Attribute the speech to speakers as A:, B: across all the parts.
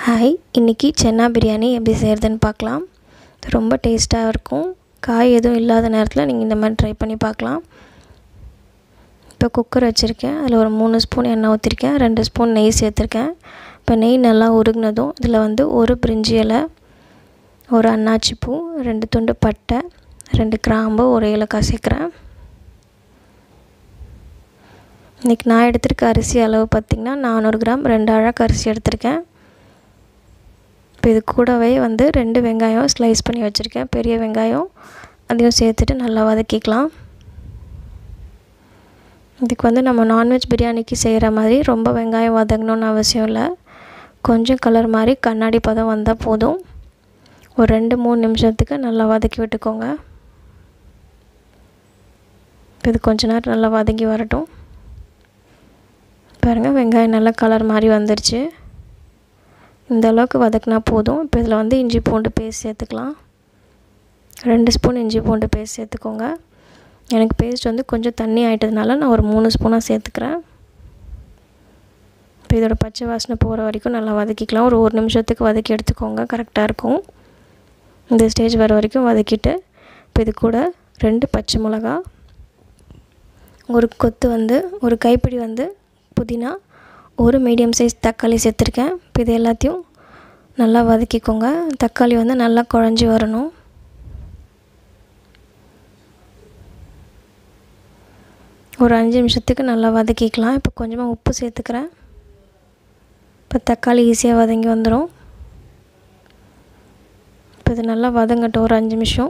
A: hi இன்றைக்கி சென்னா பிரியாணி எப்படி செய்கிறதுன்னு பார்க்கலாம் ரொம்ப டேஸ்ட்டாக இருக்கும் காய் எதுவும் இல்லாத நேரத்தில் நீங்கள் இந்த மாதிரி ட்ரை பண்ணி பார்க்கலாம் இப்போ குக்கர் வச்சுருக்கேன் அதில் ஒரு மூணு ஸ்பூன் எண்ணெய் ஊற்றிருக்கேன் ரெண்டு ஸ்பூன் நெய் சேர்த்துருக்கேன் இப்போ நெய் நல்லா உருகினதும் இதில் வந்து ஒரு பிரிஞ்சி இலை ஒரு அன்னாச்சி பூ ரெண்டு துண்டு பட்டை ரெண்டு கிராம்பு ஒரு ஏலக்காய் சேர்க்குறேன் இன்றைக்கி நான் எடுத்திருக்க அரிசி அளவு பார்த்திங்கன்னா நானூறு கிராம் ரெண்டு அழகு அரிசி எடுத்திருக்கேன் இப்போ இது கூடவே வந்து ரெண்டு வெங்காயம் ஸ்லைஸ் பண்ணி வச்சுருக்கேன் பெரிய வெங்காயம் அதையும் சேர்த்துட்டு நல்லா வதக்கிக்கலாம் இதுக்கு வந்து நம்ம நான்வெஜ் பிரியாணிக்கு செய்கிற மாதிரி ரொம்ப வெங்காயம் வதங்கணும்னு அவசியம் இல்லை கொஞ்சம் கலர் மாதிரி கண்ணாடி பதம் வந்தால் போதும் ஒரு ரெண்டு மூணு நிமிஷத்துக்கு நல்லா வதக்கி விட்டுக்கோங்க இப்போ இது கொஞ்ச நேரம் நல்லா வதங்கி வரட்டும் பாருங்கள் வெங்காயம் நல்லா கலர் மாதிரி வந்துருச்சு இந்த அளவுக்கு வதக்கினா போதும் இப்போ இதில் வந்து இஞ்சி பூண்டு பேஸ்ட் சேர்த்துக்கலாம் ரெண்டு ஸ்பூன் இஞ்சி பூண்டு பேஸ்ட் சேர்த்துக்கோங்க எனக்கு பேஸ்ட் வந்து கொஞ்சம் தண்ணி ஆகிட்டதுனால நான் ஒரு மூணு ஸ்பூனாக சேர்த்துக்கிறேன் இப்போ இதோட பச்சை வாசனை போகிற வரைக்கும் நல்லா வதக்கிக்கலாம் ஒரு ஒரு நிமிஷத்துக்கு வதக்கி எடுத்துக்கோங்க கரெக்டாக இருக்கும் இந்த ஸ்டேஜ் வர வரைக்கும் வதக்கிட்டு இப்போ இது கூட ரெண்டு பச்சை மிளகா ஒரு கொத்து வந்து ஒரு கைப்பிடி வந்து புதினா ஒரு மீடியம் சைஸ் தக்காளி சேர்த்துருக்கேன் இப்போ இது எல்லாத்தையும் நல்லா வதக்கிக்கோங்க தக்காளி வந்து நல்லா குழஞ்சி வரணும் ஒரு அஞ்சு நிமிஷத்துக்கு நல்லா வதக்கிக்கலாம் இப்போ கொஞ்சமாக உப்பு சேர்த்துக்கிறேன் இப்போ தக்காளி ஈஸியாக வதங்கி வந்துடும் இப்போ இது நல்லா வதங்கட்டும் ஒரு அஞ்சு நிமிஷம்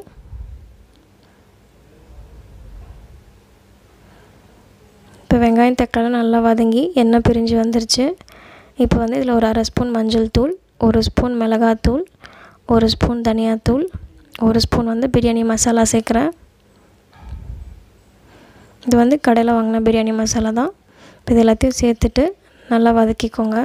A: இப்போ வெங்காயம் தக்காளி நல்லா வதங்கி எண்ணெய் பிரிஞ்சு வந்துருச்சு இப்போ வந்து இதில் ஒரு அரை ஸ்பூன் மஞ்சள் தூள் ஒரு ஸ்பூன் மிளகாத்தூள் ஒரு ஸ்பூன் தனியாத்தூள் ஒரு ஸ்பூன் வந்து பிரியாணி மசாலா சேர்க்குறேன் இது வந்து கடையில் வாங்கின பிரியாணி மசாலா தான் இப்போ இது எல்லாத்தையும் சேர்த்துட்டு நல்லா வதக்கிக்கோங்க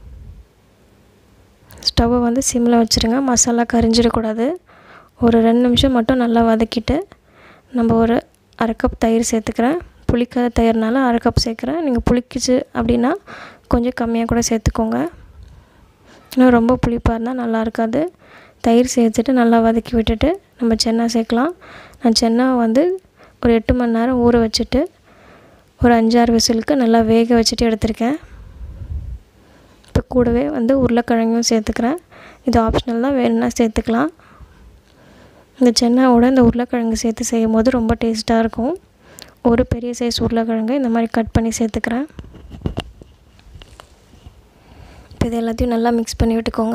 A: ஸ்டவ்வை வந்து சிம்மில் வச்சுருங்க மசாலா கரிஞ்சிடக்கூடாது ஒரு ரெண்டு நிமிஷம் மட்டும் நல்லா வதக்கிட்டு நம்ம ஒரு அரை கப் தயிர் சேர்த்துக்கிறேன் புளிக்காத தயிர்னால அரை கப் சேர்க்குறேன் நீங்கள் புளிக்குச்சு அப்படின்னா கொஞ்சம் கம்மியாக கூட சேர்த்துக்கோங்க இன்னும் ரொம்ப புளிப்பாக இருந்தால் நல்லா இருக்காது தயிர் சேர்த்துட்டு நல்லா வதக்கி விட்டுட்டு நம்ம சென்னா சேர்க்கலாம் நான் சென்னா வந்து ஒரு எட்டு மணி நேரம் ஊற வச்சுட்டு ஒரு அஞ்சாறு விசிலுக்கு நல்லா வேக வச்சுட்டு எடுத்திருக்கேன் இப்போ கூடவே வந்து உருளைக்கிழங்கும் சேர்த்துக்கிறேன் இது ஆப்ஷனல் தான் வேணும்னா சேர்த்துக்கலாம் இந்த சென்னாவோட இந்த உருளைக்கிழங்கு சேர்த்து செய்யும் போது ரொம்ப டேஸ்ட்டாக இருக்கும் ஒரு பெரிய சைஸ் உருளைக்கிழங்கு இந்த மாதிரி கட் பண்ணி சேர்த்துக்கிறேன் இப்போ இது எல்லாத்தையும் நல்லா மிக்ஸ் பண்ணி விட்டுக்கோங்க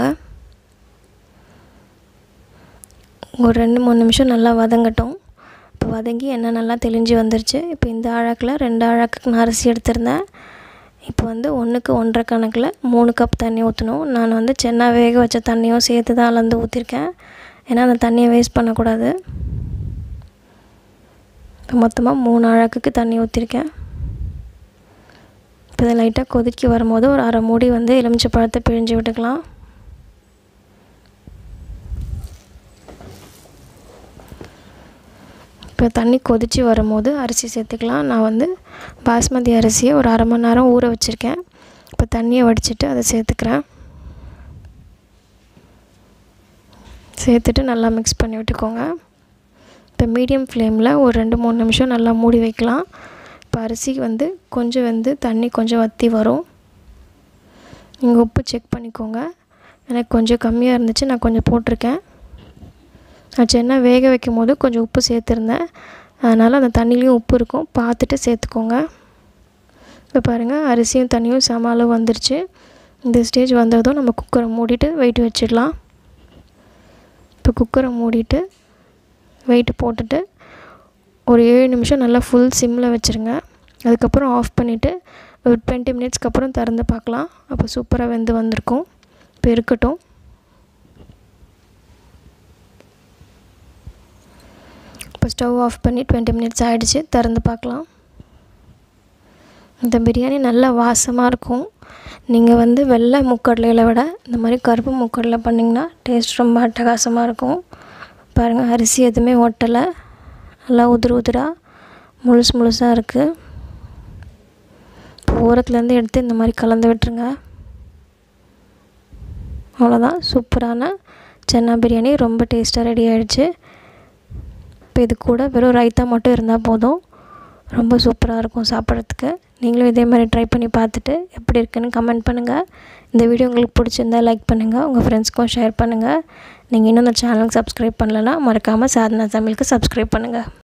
A: ஒரு ரெண்டு மூணு நிமிஷம் நல்லா வதங்கட்டும் இப்போ வதங்கி எண்ணெய் நல்லா தெளிஞ்சு வந்துருச்சு இப்போ இந்த அழகில் ரெண்டு அழகுக்கு நான் அரிசி எடுத்திருந்தேன் இப்போ வந்து ஒன்றுக்கு ஒன்றரை கணக்கில் மூணு கப் தண்ணி ஊற்றணும் நான் வந்து சென்னா வேக வச்ச தண்ணியும் சேர்த்து தான் அளந்து ஊற்றிருக்கேன் ஏன்னா அந்த தண்ணியை வேஸ்ட் பண்ணக்கூடாது இப்போ மொத்தமாக மூணு அழகுக்கு தண்ணி ஊற்றிருக்கேன் இப்போ இதை லைட்டாக கொதிக்கி வரும்போது ஒரு அரை மூடி வந்து எலுமிச்சை பழத்தை பிழிஞ்சு விட்டுக்கலாம் இப்போ தண்ணி கொதித்து வரும்போது அரிசி சேர்த்துக்கலாம் நான் வந்து பாஸ்மதி அரிசியை ஒரு அரை மணி நேரம் ஊற வச்சுருக்கேன் இப்போ தண்ணியை வடிச்சிட்டு அதை சேர்த்துக்கிறேன் சேர்த்துட்டு நல்லா மிக்ஸ் பண்ணி விட்டுக்கோங்க இப்போ மீடியம் ஃப்ளேமில் ஒரு ரெண்டு மூணு நிமிஷம் நல்லா மூடி வைக்கலாம் இப்போ அரிசி வந்து கொஞ்சம் வந்து தண்ணி கொஞ்சம் வற்றி வரும் நீங்கள் உப்பு செக் பண்ணிக்கோங்க எனக்கு கொஞ்சம் கம்மியாக இருந்துச்சு நான் கொஞ்சம் போட்டிருக்கேன் நான் சென்னா வேக வைக்கும் போது கொஞ்சம் உப்பு சேர்த்துருந்தேன் அதனால் அந்த தண்ணிலையும் உப்பு இருக்கும் பார்த்துட்டு சேர்த்துக்கோங்க இப்போ பாருங்கள் அரிசியும் தண்ணியும் சம அளவு வந்துருச்சு இந்த ஸ்டேஜ் வந்ததும் நம்ம குக்கரை மூடிட்டு வெயிட் வச்சிடலாம் இப்போ குக்கரை மூடிட்டு வெயிட்டு போட்டுட்டு ஒரு ஏழு நிமிஷம் நல்லா ஃபுல் சிம்மில் வச்சுருங்க அதுக்கப்புறம் ஆஃப் பண்ணிவிட்டு ஒரு டுவெண்ட்டி மினிட்ஸ்க்கு அப்புறம் திறந்து பார்க்கலாம் அப்போ சூப்பராக வெந்து வந்திருக்கும் இப்போ இருக்கட்டும் இப்போ ஸ்டவ் ஆஃப் பண்ணி டுவெண்ட்டி மினிட்ஸ் ஆகிடுச்சு திறந்து பார்க்கலாம் இந்த பிரியாணி நல்லா வாசமாக இருக்கும் நீங்கள் வந்து வெள்ளை முக்கடலையில் விட இந்த மாதிரி கருப்பு முக்கடலை பண்ணிங்கன்னா டேஸ்ட் ரொம்ப அட்டகாசமாக இருக்கும் பாருங்கள் அரிசி எதுவுமே ஒட்டலை நல்லா உதிர் உதிராக முழுசு முழுசாக இருக்குது ஓரத்துலேருந்து எடுத்து இந்த மாதிரி கலந்து விட்டுருங்க அவ்வளோதான் சூப்பரான சென்னா பிரியாணி ரொம்ப டேஸ்ட்டாக ரெடி ஆகிடுச்சு இப்போ இது கூட வெறும் ரைத்தா மட்டும் இருந்தால் போதும் ரொம்ப சூப்பராக இருக்கும் சாப்பிட்றதுக்கு நீங்களும் இதே மாதிரி ட்ரை பண்ணி பார்த்துட்டு எப்படி இருக்குன்னு கமெண்ட் பண்ணுங்கள் இந்த வீடியோ உங்களுக்கு பிடிச்சிருந்தா லைக் பண்ணுங்கள் உங்கள் ஃப்ரெண்ட்ஸ்க்கும் ஷேர் பண்ணுங்கள் நீங்கள் இன்னும் இந்த சேனலுக்கு சப்ஸ்கிரைப் பண்ணலன்னா மறக்காமல் சாதனா தமிழுக்கு சப்ஸ்கிரைப் பண்ணுங்கள்